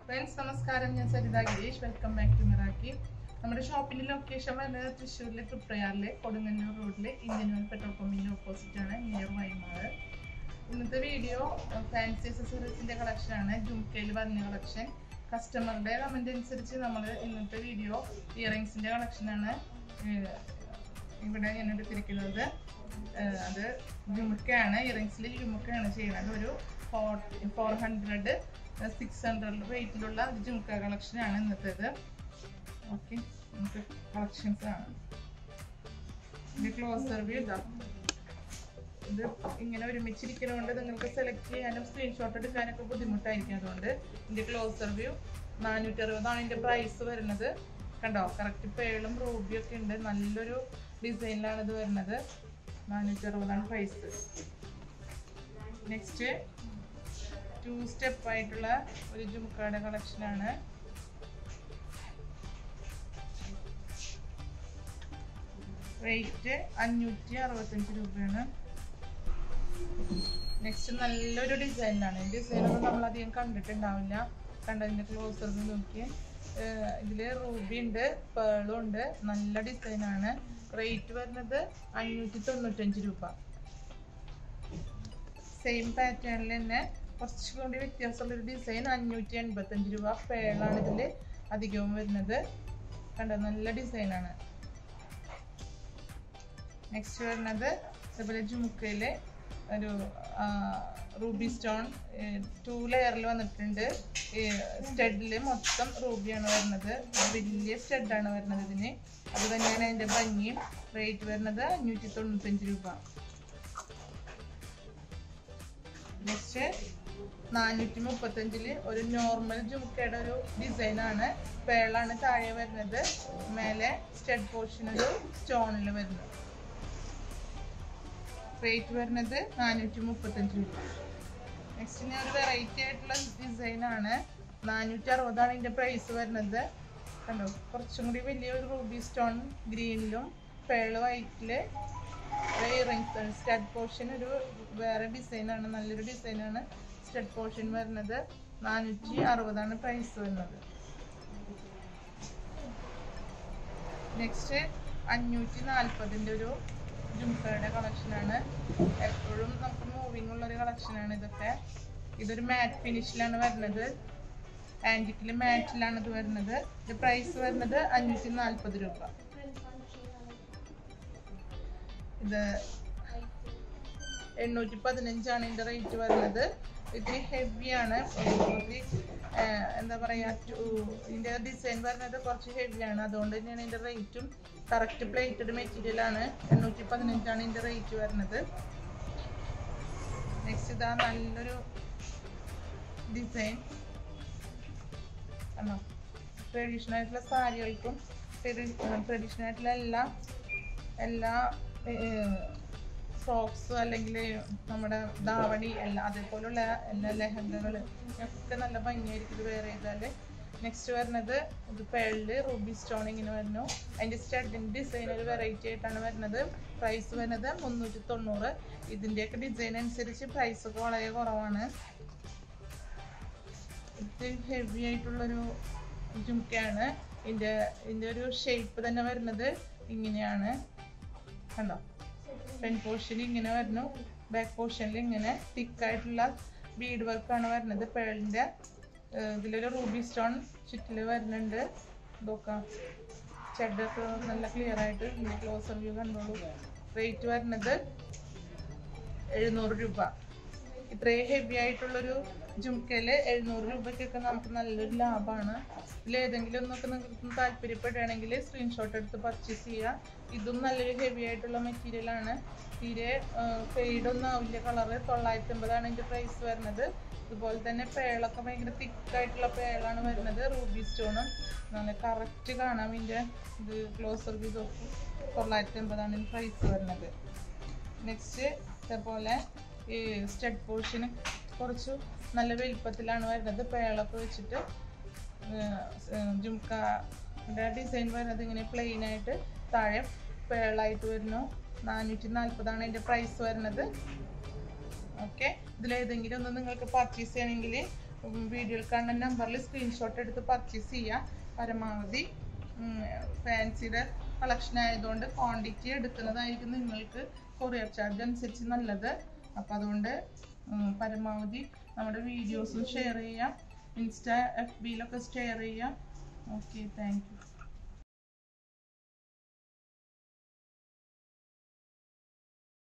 friends നമസ്കാരം ഞാൻ Saritha Girish welcome back to മിറാക്കി നമ്മുടെ ഷോപ്പിന്റെ ലൊക്കേഷൻ വരുന്നത് തൃശ്ശൂരിലെ തൃപ്രയാറിലെ കൊടുങ്ങല്ലൂർ റോഡിലെ ഇന്ത്യൻ ഓയിൽ പെട്രോൾ പമ്പിന്റെ ഓപ്പോസിറ്റ് ആണ് നിയർ വൈമാറ് ഇന്നത്തെ വീഡിയോ ഫാൻസി അക്സസറീസിന്റെ കളക്ഷൻ ആണ് ജുംക്കയിൽ പറഞ്ഞ കളക്ഷൻ കസ്റ്റമറുടെ കമന്റ് അനുസരിച്ച് നമ്മൾ ഇന്നത്തെ വീഡിയോ ഇയറിങ്സിന്റെ കളക്ഷൻ ആണ് ഏഹ്, ഇവിടെ ഞാൻ എടുത്തിരിക്കുന്നത് ഏഹ്, അത് ജുമുക്കയാണ് ഇയറിങ്സിൽ ജുമുക്കയാണ് ചെയ്യുന്നത് ഒരു four four hundred six hundred റേറ്റിലുള്ള ഒരു ജുമുക്ക കളക്ഷൻ ആണ് ഇന്നത്തേത് ഓക്കെ നമുക്ക് കളക്ഷൻസ് ആണ് ഇത് ക്ലോസർ വ്യൂ ഇതാ ഇത് ഇങ്ങനെ ഒരുമിച്ചിരിക്കുന്നതുകൊണ്ട് നിങ്ങൾക്ക് സെലക്ട് ചെയ്യാനും സ്ക്രീൻഷോട്ട് എടുക്കാനൊക്കെ ബുദ്ധിമുട്ടായിരിക്കും അതുകൊണ്ട് ഇതിന്റെ ക്ലോസർ വ്യൂ നാനൂറ്റി അറുപതാണ് ഇതിന്റെ പ്രൈസ് വരുന്നത് കണ്ടോ കറക്റ്റ് പേളും റൂബിയും ഒക്കെ ഉണ്ട് നല്ലൊരു ഡിസൈനിലാണ് ഇത് വരുന്നത് നാനൂറ്റി അറുപതാണ് പ്രൈസ് നെക്സ്റ്റ് ടു സ്റ്റെപ്പ് ആയിട്ടുള്ള ഒരു ജുമുക്കയുടെ കളക്ഷനാണ് റേറ്റ് അഞ്ഞൂറ്റി അറുപത്തഞ്ച് രൂപയാണ് നെക്സ്റ്റ് നല്ലൊരു ഡിസൈനാണ് ഈ ഡിസൈനൊന്നും നമ്മൾ അധികം കണ്ടിട്ടുണ്ടാവില്ല കണ്ടതിന്റെ ക്ലോസർ നോക്കി ഇതിൽ റൂബി ഉണ്ട് പേളും ഉണ്ട് നല്ല ഡിസൈനാണ് റേറ്റ് വരുന്നത് അഞ്ഞൂറ്റി തൊണ്ണൂറ്റഞ്ച് രൂപ സെയിം പാറ്റേണിൽ തന്നെ കുറച്ചുകൂടി വ്യത്യാസമുള്ളൊരു ഡിസൈൻ അഞ്ഞൂറ്റി എൺപത്തഞ്ച് രൂപ പേളാണ് ഇതിൽ അധികവും വരുന്നത് കണ്ടോ നല്ല ഡിസൈനാണ് നെക്സ്റ്റ് വരുന്നത് ഇതുപോലെ ജുമുക്കയില് ഒരു റൂബി സ്റ്റോൺ ടു ലെയറിൽ വന്നിട്ടുണ്ട് സ്റ്റഡിൽ മൊത്തം റൂബിയാണ് വരുന്നത് വലിയ സ്റ്റഡാണ് വരുന്നത് ഇതിന് അത് തന്നെയാണ് അതിന്റെ ഭംഗിയും റേറ്റ് വരുന്നത് അഞ്ഞൂറ്റി തൊണ്ണൂറ്റഞ്ച് രൂപ നെക്സ്റ്റ് നാനൂറ്റി മുപ്പത്തഞ്ചില് ഒരു നോർമൽ ജുമുക്കയുടെ ഒരു ഡിസൈനാണ് പേളാണ് താഴെ വരുന്നത് മേലെ സ്റ്റഡ് പോർഷൻ ഒരു സ്റ്റോണിൽ വരുന്നത് റേറ്റ് വരുന്നത് നാനൂറ്റി മുപ്പത്തഞ്ച് രൂപ നെക്സ്റ്റ് ഞാൻ ഒരു വെറൈറ്റി ആയിട്ടുള്ള ഡിസൈനാണ് നാനൂറ്റി അറുപതാണ് ഇതിന്റെ പ്രൈസ് വരുന്നത് കണ്ടോ കുറച്ചും കൂടി വലിയൊരു റൂബി സ്റ്റോൺ ഗ്രീനിലും പേള് വൈറ്റില് ഇയറിങ്സ് സ്റ്റഡ് പോർഷൻ ഒരു വേറെ ഡിസൈനാണ് നല്ലൊരു ഡിസൈനാണ് സ്റ്റഡ് പോർഷൻ വരുന്നത് നാനൂറ്റി അറുപതാണ് പ്രൈസ് വരുന്നത് നെക്സ്റ്റ് അഞ്ഞൂറ്റി നാൽപ്പതിൻ്റെ ഒരു ജുംക്കയുടെ കളക്ഷനാണ് എപ്പോഴും നമുക്ക് മൂവിങ് ഉള്ള ഒരു കളക്ഷനാണ് ഇതൊക്കെ ഇതൊരു മാറ്റ് ഫിനിഷിലാണ് വരുന്നത് ആൻറ്റിക്കിൽ മാറ്റിലാണ് ഇത് വരുന്നത് ഇത് പ്രൈസ് വരുന്നത് അഞ്ഞൂറ്റി നാൽപ്പത് രൂപ ഇത് എണ്ണൂറ്റി പതിനഞ്ചാണ് ഇതിന്റെ റേറ്റ് വരുന്നത് ഇത്തിരി ഹെവിയാണ് ഒത്തിരി എന്താ പറയാ ടു- ഇതിന്റെ ഡിസൈൻ വരുന്നത് കുറച്ച് ഹെവിയാണ് അതുകൊണ്ട് തന്നെയാണ് ഇതിന്റെ റേറ്റും കറക്റ്റ് പ്ലേറ്റഡ് മെറ്റീരിയൽ ആണ് എണ്ണൂറ്റി പതിനഞ്ചാണ് ഇതിന്റെ റേറ്റ് വരുന്നത് നെക്സ്റ്റ് ഇതാ നല്ലൊരു ഡിസൈൻ ആണോ ട്രഡീഷണൽ ആയിട്ടുള്ള സാരികൾക്കും ട്രഡീഷണൽ ആയിട്ടുള്ള എല്ലാ എല്ലാ ഫ്രോക്സ് അല്ലെങ്കിൽ നമ്മുടെ ധാവണി എല്ലാം അതേപോലുള്ള എല്ലാ ലെഹങ്കകൾ ഒക്കെ നല്ല ഭംഗിയായിരിക്കും ഇത് വെയർ ചെയ്താൽ നെക്സ്റ്റ് വരുന്നത് ഇത് പേളില് റൂബി സ്റ്റോൺ ഇങ്ങനെ വരുന്നു അതിൻ്റെ സ്റ്റഡിൻ്റെ ഡിസൈൻ ഒരു വെറൈറ്റി ആയിട്ടാണ് വരുന്നത് പ്രൈസ് വരുന്നത് മുന്നൂറ്റി തൊണ്ണൂറ് ഇതിൻ്റെയൊക്കെ ഡിസൈൻ അനുസരിച്ച് പ്രൈസ് ഒക്കെ വളരെ കുറവാണ് ഇത് ഹെവി ആയിട്ടുള്ളൊരു ജുംക്കയാണ് ഇതിൻ്റെ ഇതിൻ്റെ ഒരു ഷേപ്പ് തന്നെ വരുന്നത് ഇങ്ങനെയാണ് കണ്ടോ ഫ്രണ്ട് പോർഷനിൽ ഇങ്ങനെ വരുന്നു ബാക്ക് പോർഷനിൽ ഇങ്ങനെ തിക്കായിട്ടുള്ള ബീഡ് വർക്കാണ് വരുന്നത് പേളിൻ്റെ ഇതിലൊരു റൂബി സ്റ്റോൺ ചുറ്റിൽ വരുന്നുണ്ട് നോക്കാം ചെഡൊക്കെ നല്ല ക്ലിയർ ആയിട്ട് ക്ലോസർ വ്യൂ കണ്ടോളൂ റേറ്റ് വരുന്നത് എഴുന്നൂറ് രൂപ ഇത്രയും ഹെവി ആയിട്ടുള്ളൊരു ജുംക്കയില് എഴുന്നൂറ് രൂപയ്ക്കൊക്കെ നമുക്ക് നല്ലൊരു ലാഭമാണ് ഇതിൽ ഏതെങ്കിലും ഒന്നൊക്കെ നിങ്ങൾക്ക് താല്പര്യപ്പെടുകയാണെങ്കിൽ സ്ക്രീൻഷോട്ട് എടുത്ത് പർച്ചേസ് ചെയ്യുക ഇതും നല്ലൊരു ഹെവി ആയിട്ടുള്ള മെറ്റീരിയൽ ആണ് തീരെ ഫെയ്ഡ് ഒന്നും ആവില്ല കളറ് തൊള്ളായിരത്തി അമ്പതാണ് ഇതിന്റെ പ്രൈസ് വരുന്നത് ഇതുപോലെ തന്നെ പേളൊക്കെ ഭയങ്കര തിക്കായിട്ടുള്ള പേളാണ് വരുന്നത് റൂബി സ്റ്റോണും നല്ല കറക്റ്റ് കാണാം ഇതിന്റെ ഇത് ക്ലോസർ വ്യൂ നോക്കി തൊള്ളായിരത്തി അമ്പതാണ് ഇതിന്റെ പ്രൈസ് വരുന്നത് നെക്സ്റ്റ് ഇതേപോലെ ഈ സ്റ്റഡ് പോർഷന് കുറച്ച് നല്ല വലിപ്പത്തിലാണ് വരുന്നത് പേളൊക്കെ വെച്ചിട്ട് ജുംക്കയുടെ ഡിസൈൻ വരുന്നത് ഇങ്ങനെ പ്ലെയിൻ ആയിട്ട് താഴെ പേളായിട്ട് വരുന്നു നാനൂറ്റി നാൽപ്പതാണ് അതിൻ്റെ പ്രൈസ് വരുന്നത് ഓക്കെ ഇതിലേതെങ്കിലും ഒന്ന് നിങ്ങൾക്ക് പർച്ചേസ് ചെയ്യണമെങ്കിൽ വീഡിയോയിൽ കാണുന്ന നമ്പറിൽ സ്ക്രീൻഷോട്ട് എടുത്ത് പർച്ചേസ് ചെയ്യാം പരമാവധി ഫാൻസിയുടെ കളക്ഷൻ ആയതുകൊണ്ട് ക്വാണ്ടിറ്റി എടുക്കുന്നതായിരിക്കും നിങ്ങൾക്ക് കൊറിയർ ചാർജ് അനുസരിച്ച് നല്ലത് അപ്പം അതുകൊണ്ട് ഉം, പരമാവധി നമ്മുടെ വീഡിയോസും ഷെയർ ചെയ്യാം ഇൻസ്റ്റ എഫ് ബിയിലൊക്കെ ഷെയർ ചെയ്യാം ഓക്കെ താങ്ക് യു